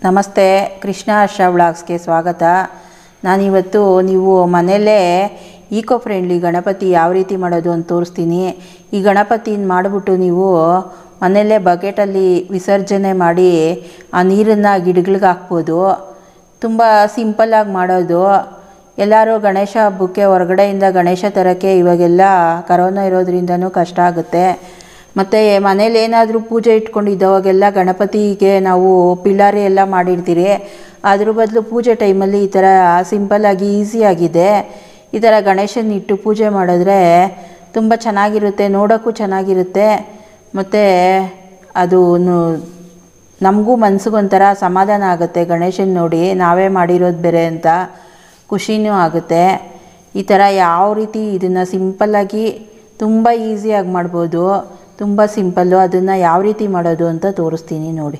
ನಮಸ್ತೆ ಕೃಷ್ಣ ಹರ್ಷ ವ್ಲಾಗ್ಸ್ಗೆ ಸ್ವಾಗತ ನಾನಿವತ್ತು ನೀವು ಮನೆಯಲ್ಲೇ ಈಕೋ ಫ್ರೆಂಡ್ಲಿ ಗಣಪತಿ ಯಾವ ರೀತಿ ಮಾಡೋದು ಅಂತ ತೋರಿಸ್ತೀನಿ ಈ ಗಣಪತಿನ ಮಾಡಿಬಿಟ್ಟು ನೀವು ಮನೆಯಲ್ಲೇ ಬಕೆಟಲ್ಲಿ ವಿಸರ್ಜನೆ ಮಾಡಿ ಆ ನೀರನ್ನು ಗಿಡಗಳಿಗೆ ಹಾಕ್ಬೋದು ತುಂಬ ಸಿಂಪಲ್ಲಾಗಿ ಮಾಡೋದು ಎಲ್ಲರೂ ಗಣೇಶ ಹಬ್ಬಕ್ಕೆ ಹೊರಗಡೆಯಿಂದ ಗಣೇಶ ತರೋಕ್ಕೆ ಇವಾಗೆಲ್ಲ ಕರೋನಾ ಇರೋದ್ರಿಂದನೂ ಕಷ್ಟ ಆಗುತ್ತೆ ಮತ್ತು ಮನೇಲಿ ಏನಾದರೂ ಪೂಜೆ ಇಟ್ಕೊಂಡಿದ್ದವಾಗೆಲ್ಲ ಗಣಪತಿಗೆ ನಾವು ಪಿಳ್ಳಾರಿ ಎಲ್ಲ ಮಾಡಿರ್ತೀರಿ ಅದ್ರ ಬದಲು ಪೂಜೆ ಟೈಮಲ್ಲಿ ಈ ಥರ ಸಿಂಪಲ್ಲಾಗಿ ಈಸಿಯಾಗಿದೆ ಈ ಥರ ಗಣೇಶನ ಇಟ್ಟು ಪೂಜೆ ಮಾಡಿದ್ರೆ ತುಂಬ ಚೆನ್ನಾಗಿರುತ್ತೆ ನೋಡೋಕ್ಕೂ ಚೆನ್ನಾಗಿರುತ್ತೆ ಮತ್ತು ಅದು ನಮಗೂ ಮನ್ಸಿಗೊಂಥರ ಸಮಾಧಾನ ಆಗುತ್ತೆ ಗಣೇಶನ ನೋಡಿ ನಾವೇ ಮಾಡಿರೋದು ಬೇರೆ ಅಂತ ಖುಷಿನೂ ಆಗುತ್ತೆ ಈ ಥರ ಯಾವ ರೀತಿ ಇದನ್ನು ಸಿಂಪಲ್ಲಾಗಿ ತುಂಬ ಈಸಿಯಾಗಿ ಮಾಡ್ಬೋದು ತುಂಬ ಸಿಂಪಲ್ಲು ಅದನ್ನು ಯಾವ ರೀತಿ ಮಾಡೋದು ಅಂತ ತೋರಿಸ್ತೀನಿ ನೋಡಿ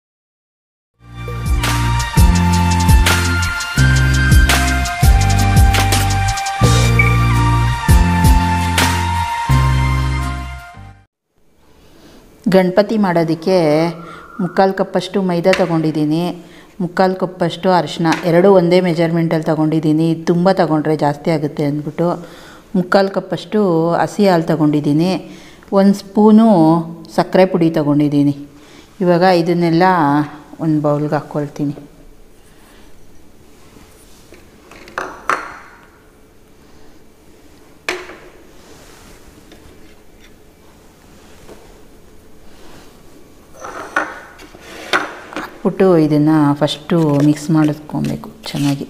ಗಣಪತಿ ಮಾಡೋದಕ್ಕೆ ಮುಕ್ಕಾಲು ಕಪ್ಪಷ್ಟು ಮೈದಾ ತೊಗೊಂಡಿದ್ದೀನಿ ಮುಕ್ಕಾಲು ಕಪ್ಪಷ್ಟು ಅರಿಶಿನ ಎರಡೂ ಒಂದೇ ಮೆಜರ್ಮೆಂಟಲ್ಲಿ ತೊಗೊಂಡಿದ್ದೀನಿ ತುಂಬ ತೊಗೊಂಡ್ರೆ ಜಾಸ್ತಿ ಆಗುತ್ತೆ ಅಂದ್ಬಿಟ್ಟು ಮುಕ್ಕಾಲು ಕಪ್ಪಷ್ಟು ಹಸಿ ಹಾಲು ತೊಗೊಂಡಿದ್ದೀನಿ ಒಂದು ಸ್ಪೂನು ಸಕ್ಕರೆ ಪುಡಿ ತೊಗೊಂಡಿದ್ದೀನಿ ಇವಾಗ ಇದನ್ನೆಲ್ಲ ಒಂದು ಬೌಲ್ಗೆ ಹಾಕ್ಕೊಳ್ತೀನಿ ಹಾಕ್ಬಿಟ್ಟು ಇದನ್ನು ಫಸ್ಟು ಮಿಕ್ಸ್ ಮಾಡಿಸ್ಕೊಬೇಕು ಚೆನ್ನಾಗಿ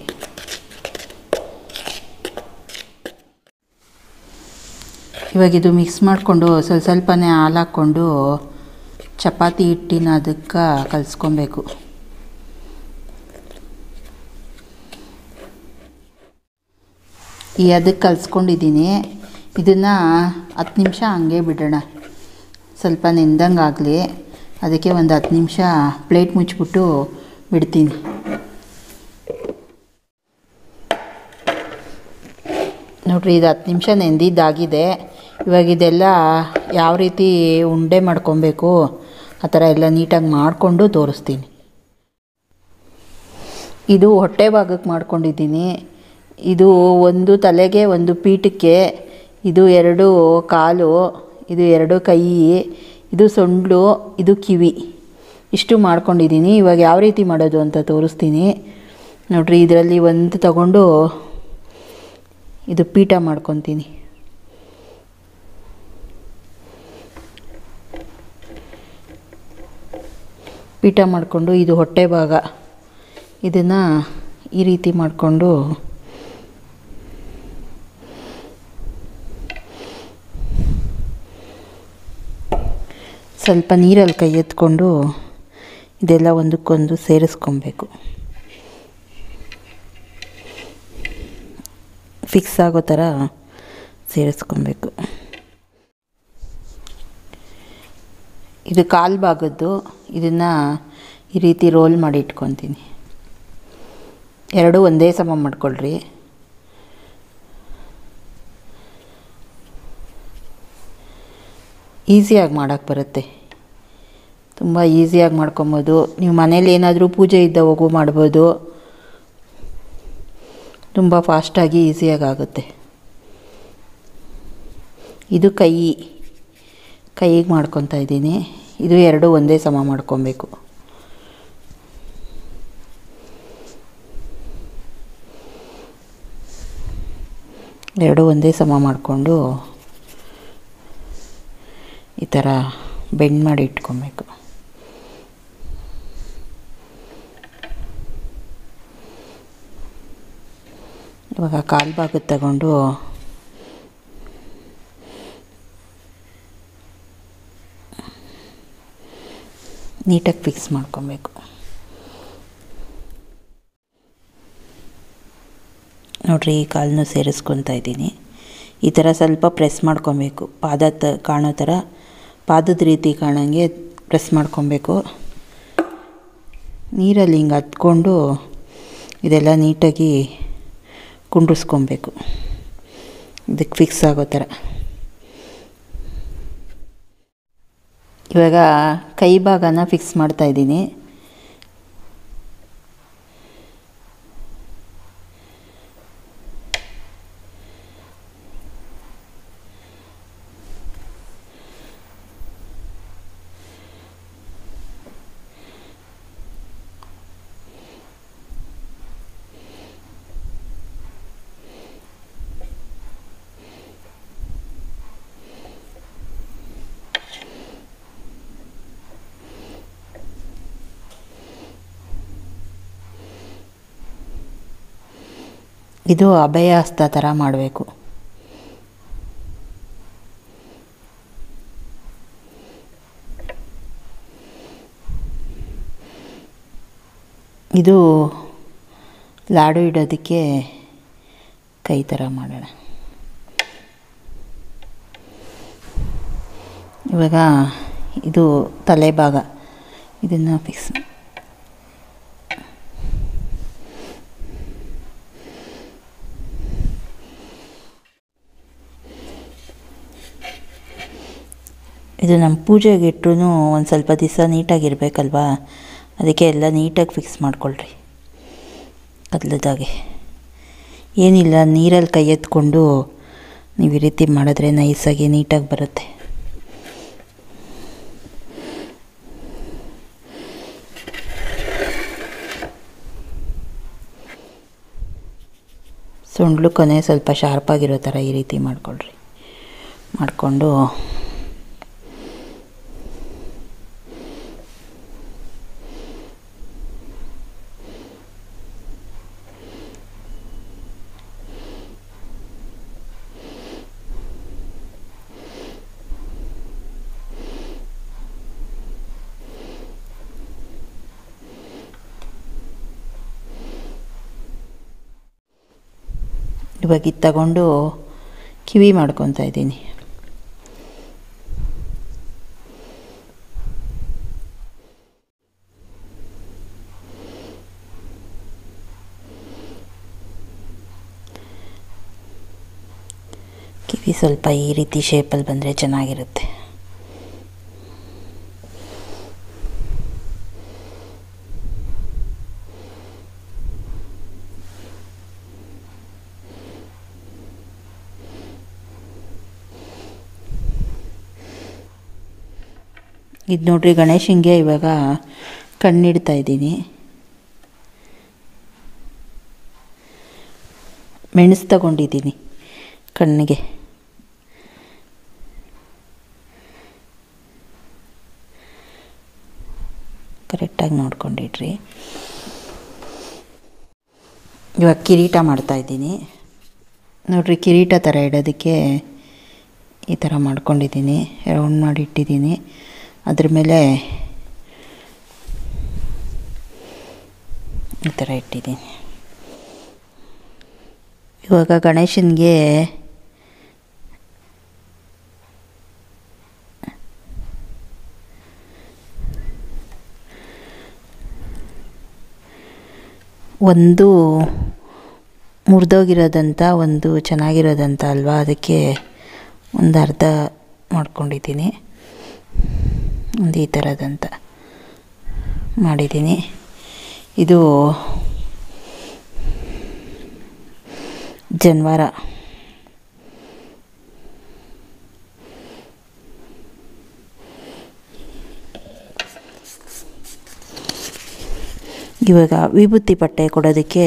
ಇವಾಗ ಇದು ಮಿಕ್ಸ್ ಮಾಡಿಕೊಂಡು ಸ್ವಲ್ಪ ಸ್ವಲ್ಪನೇ ಹಾಲು ಹಾಕ್ಕೊಂಡು ಚಪಾತಿ ಹಿಟ್ಟಿನ ಅದಕ್ಕೆ ಕಲಿಸ್ಕೊಬೇಕು ಈ ಅದಕ್ಕೆ ಕಲಿಸ್ಕೊಂಡಿದ್ದೀನಿ ಇದನ್ನು ಹತ್ತು ನಿಮಿಷ ಹಂಗೆ ಬಿಡೋಣ ಸ್ವಲ್ಪ ನೆಂದಂಗೆ ಆಗಲಿ ಅದಕ್ಕೆ ಒಂದು ಹತ್ತು ನಿಮಿಷ ಪ್ಲೇಟ್ ಮುಚ್ಚಿಬಿಟ್ಟು ಬಿಡ್ತೀನಿ ನೋಡಿರಿ ಇದು ಹತ್ತು ನಿಮಿಷ ನೆಂದಿದ್ದಾಗಿದೆ ಇವಾಗ ಇದೆಲ್ಲ ಯಾವ ರೀತಿ ಉಂಡೆ ಮಾಡ್ಕೊಬೇಕು ಆ ಥರ ಎಲ್ಲ ನೀಟಾಗಿ ಮಾಡಿಕೊಂಡು ತೋರಿಸ್ತೀನಿ ಇದು ಹೊಟ್ಟೆ ಭಾಗಕ್ಕೆ ಮಾಡ್ಕೊಂಡಿದ್ದೀನಿ ಇದು ಒಂದು ತಲೆಗೆ ಒಂದು ಪೀಠಕ್ಕೆ ಇದು ಎರಡು ಕಾಲು ಇದು ಎರಡು ಕೈ ಇದು ಸೊಂಡ್ಲು ಇದು ಕಿವಿ ಇಷ್ಟು ಮಾಡ್ಕೊಂಡಿದ್ದೀನಿ ಇವಾಗ ಯಾವ ರೀತಿ ಮಾಡೋದು ಅಂತ ತೋರಿಸ್ತೀನಿ ನೋಡಿರಿ ಇದರಲ್ಲಿ ಒಂದು ತಗೊಂಡು ಇದು ಪೀಠ ಮಾಡ್ಕೊತೀನಿ ಪೀಠ ಮಾಡಿಕೊಂಡು ಇದು ಹೊಟ್ಟೆ ಭಾಗ ಇದನ್ನು ಈ ರೀತಿ ಮಾಡಿಕೊಂಡು ಸ್ವಲ್ಪ ನೀರಲ್ಲಿ ಕೈ ಎತ್ಕೊಂಡು ಇದೆಲ್ಲ ಒಂದಕ್ಕೊಂದು ಸೇರಿಸ್ಕೊಬೇಕು ಫಿಕ್ಸ್ ಆಗೋ ಥರ ಸೇರಿಸ್ಕೊಬೇಕು ಇದು ಕಾಲು ಭಾಗದ್ದು ಇದನ್ನು ಈ ರೀತಿ ರೋಲ್ ಮಾಡಿ ಇಟ್ಕೊತೀನಿ ಎರಡೂ ಒಂದೇ ಸಮ ಮಾಡ್ಕೊಳ್ರಿ ಈಸಿಯಾಗಿ ಮಾಡೋಕ್ಕೆ ಬರುತ್ತೆ ತುಂಬ ಈಸಿಯಾಗಿ ಮಾಡ್ಕೊಬೋದು ನೀವು ಮನೇಲಿ ಏನಾದರೂ ಪೂಜೆ ಇದ್ದವಾಗೂ ಮಾಡ್ಬೋದು ತುಂಬ ಫಾಸ್ಟಾಗಿ ಈಸಿಯಾಗಿ ಆಗುತ್ತೆ ಇದು ಕೈ ಕೈಗೆ ಮಾಡ್ಕೊತಾ ಇದ್ದೀನಿ ಇದು ಎರಡು ಒಂದೇ ಸಮ ಮಾಡ್ಕೊಬೇಕು ಎರಡು ಒಂದೇ ಸಮ ಮಾಡಿಕೊಂಡು ಈ ಥರ ಬೆಂಡ್ ಮಾಡಿ ಇಟ್ಕೊಬೇಕು ಇವಾಗ ಕಾಲು ಭಾಗದ ತಗೊಂಡು ನೀಟಾಗಿ ಫಿಕ್ಸ್ ಮಾಡ್ಕೊಬೇಕು ನೋಡಿರಿ ಈ ಕಾಲನ್ನು ಸೇರಿಸ್ಕೊತಾ ಇದ್ದೀನಿ ಈ ಥರ ಸ್ವಲ್ಪ ಪ್ರೆಸ್ ಮಾಡ್ಕೊಬೇಕು ಪಾದ ತ ಕಾಣೋ ಥರ ಪಾದದ ರೀತಿ ಕಾಣೋಂಗೆ ಪ್ರೆಸ್ ಮಾಡ್ಕೊಬೇಕು ನೀರಲ್ಲಿ ಹಿಂಗೆ ಹತ್ಕೊಂಡು ಇದೆಲ್ಲ ನೀಟಾಗಿ ಕುಂಡ್ರಿಸ್ಕೊಬೇಕು ಇದಕ್ಕೆ ಫಿಕ್ಸ್ ಆಗೋ ಥರ ಇವಾಗ ಕೈ ಭಾಗನ ಫಿಕ್ಸ್ ಮಾಡ್ತಾಯಿದ್ದೀನಿ ಇದು ಅಭಯ ಹಸ್ತ ಥರ ಮಾಡಬೇಕು ಇದು ಲಾಡು ಇಡೋದಕ್ಕೆ ಕೈ ಥರ ಮಾಡೋಣ ಇವಾಗ ಇದು ತಲೆ ಭಾಗ ಇದನ್ನು ಫಿಕ್ಸ್ ಇದು ನಮ್ಮ ಪೂಜೆಗೆ ಇಟ್ಟರು ಒಂದು ಸ್ವಲ್ಪ ದಿವಸ ನೀಟಾಗಿರ್ಬೇಕಲ್ವಾ ಅದಕ್ಕೆ ಎಲ್ಲ ನೀಟಾಗಿ ಫಿಕ್ಸ್ ಮಾಡ್ಕೊಳ್ರಿ ಕದ್ಲದಾಗೆ ಏನಿಲ್ಲ ನೀರಲ್ಲಿ ಕೈ ಎತ್ಕೊಂಡು ನೀವು ಈ ರೀತಿ ಮಾಡಿದ್ರೆ ನೈಸಾಗಿ ನೀಟಾಗಿ ಬರುತ್ತೆ ಸೊಂಡ್ಲು ಕೊನೆ ಸ್ವಲ್ಪ ಶಾರ್ಪಾಗಿರೋ ಥರ ಈ ರೀತಿ ಮಾಡ್ಕೊಳ್ರಿ ಮಾಡಿಕೊಂಡು ಇವಾಗ ಇದು ತಗೊಂಡು ಕಿವಿ ಮಾಡ್ಕೊತಾ ಇದ್ದೀನಿ ಕಿವಿ ಸ್ವಲ್ಪ ಈ ರೀತಿ ಶೇಪಲ್ಲಿ ಬಂದರೆ ಚೆನ್ನಾಗಿರುತ್ತೆ ಇದು ನೋಡ್ರಿ ಗಣೇಶಂಗೆ ಇವಾಗ ಕಣ್ಣಿಡ್ತಾ ಇದ್ದೀನಿ ಮೆಣಸು ತಗೊಂಡಿದ್ದೀನಿ ಕಣ್ಣಿಗೆ ಕರೆಕ್ಟಾಗಿ ನೋಡ್ಕೊಂಡಿಡ್ರಿ ಇವಾಗ ಕಿರೀಟ ಮಾಡ್ತಾಯಿದ್ದೀನಿ ನೋಡ್ರಿ ಕಿರೀಟ ಥರ ಇಡೋದಕ್ಕೆ ಈ ಥರ ಮಾಡ್ಕೊಂಡಿದ್ದೀನಿ ರೌಂಡ್ ಮಾಡಿ ಇಟ್ಟಿದ್ದೀನಿ ಅದ್ರ ಮೇಲೆ ಈ ಥರ ಇಟ್ಟಿದ್ದೀನಿ ಇವಾಗ ಗಣೇಶನಿಗೆ ಒಂದು ಮುರಿದೋಗಿರೋದಂತ ಒಂದು ಚೆನ್ನಾಗಿರೋದಂತ ಅಲ್ವಾ ಅದಕ್ಕೆ ಒಂದು ಅರ್ಧ ಮಾಡ್ಕೊಂಡಿದ್ದೀನಿ ಒಂದು ಈ ಥರದಂತ ಮಾಡಿದ್ದೀನಿ ಇದು ಜನ್ವಾರ ಇವಾಗ ವಿಭೂತಿ ಪಟ್ಟೆ ಕೊಡೋದಕ್ಕೆ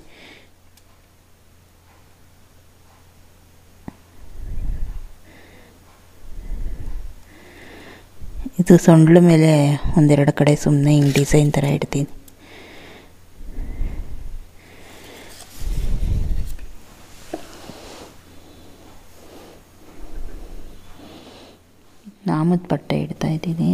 ಇದು ಸೊಂಡ್ಲ ಮೇಲೆ ಒಂದೆರಡು ಕಡೆ ಸುಮ್ಮನೆ ಹಿಂಗೆ ಡಿಸೈನ್ ಥರ ಇಡ್ತೀನಿ ನಾಮದ ಬಟ್ಟೆ ಇಡ್ತಾ ಇದ್ದೀನಿ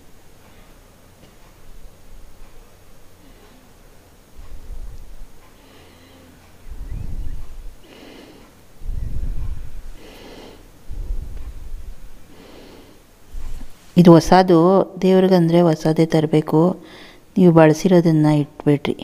ಇದು ಹೊಸದು ದೇವ್ರಿಗಂದರೆ ಹೊಸದೇ ತರಬೇಕು ನೀವು ಬಳಸಿರೋದನ್ನು ಇಟ್ಬಿಡ್ರಿ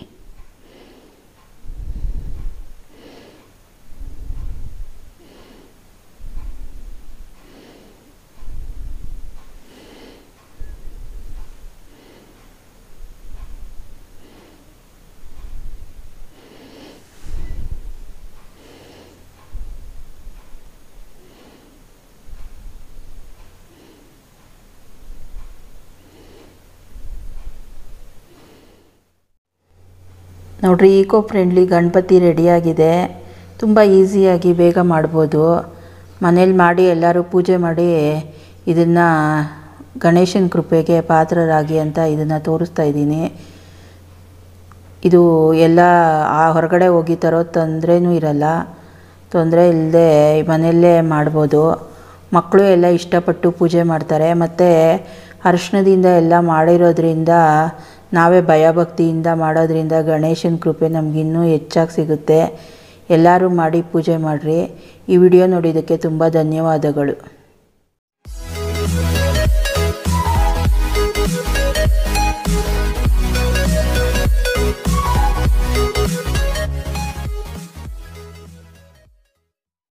ನೋಡ್ರಿ ಈಕೋ ಫ್ರೆಂಡ್ಲಿ ಗಣಪತಿ ರೆಡಿಯಾಗಿದೆ ತುಂಬ ಈಸಿಯಾಗಿ ಬೇಗ ಮಾಡ್ಬೋದು ಮನೇಲಿ ಮಾಡಿ ಎಲ್ಲರೂ ಪೂಜೆ ಮಾಡಿ ಇದನ್ನು ಗಣೇಶನ ಕೃಪೆಗೆ ಪಾತ್ರರಾಗಿ ಅಂತ ಇದನ್ನು ತೋರಿಸ್ತಾ ಇದ್ದೀನಿ ಇದು ಎಲ್ಲ ಆ ಹೊರಗಡೆ ಹೋಗಿ ತರೋ ತೊಂದರೆನೂ ಇರಲ್ಲ ತೊಂದರೆ ಇಲ್ಲದೆ ಮನೆಯಲ್ಲೇ ಮಾಡ್ಬೋದು ಮಕ್ಕಳು ಎಲ್ಲ ಇಷ್ಟಪಟ್ಟು ಪೂಜೆ ಮಾಡ್ತಾರೆ ಮತ್ತು ಅರಿಶಿಣದಿಂದ ಎಲ್ಲ ಮಾಡಿರೋದ್ರಿಂದ ನಾವೇ ಭಯಭಕ್ತಿಯಿಂದ ಮಾಡೋದ್ರಿಂದ ಗಣೇಶನ ಕೃಪೆ ನಮಗಿನ್ನೂ ಹೆಚ್ಚಾಗಿ ಸಿಗುತ್ತೆ ಎಲ್ಲರೂ ಮಾಡಿ ಪೂಜೆ ಮಾಡಿರಿ ಈ ವಿಡಿಯೋ ನೋಡಿದ್ದಕ್ಕೆ ತುಂಬ ಧನ್ಯವಾದಗಳು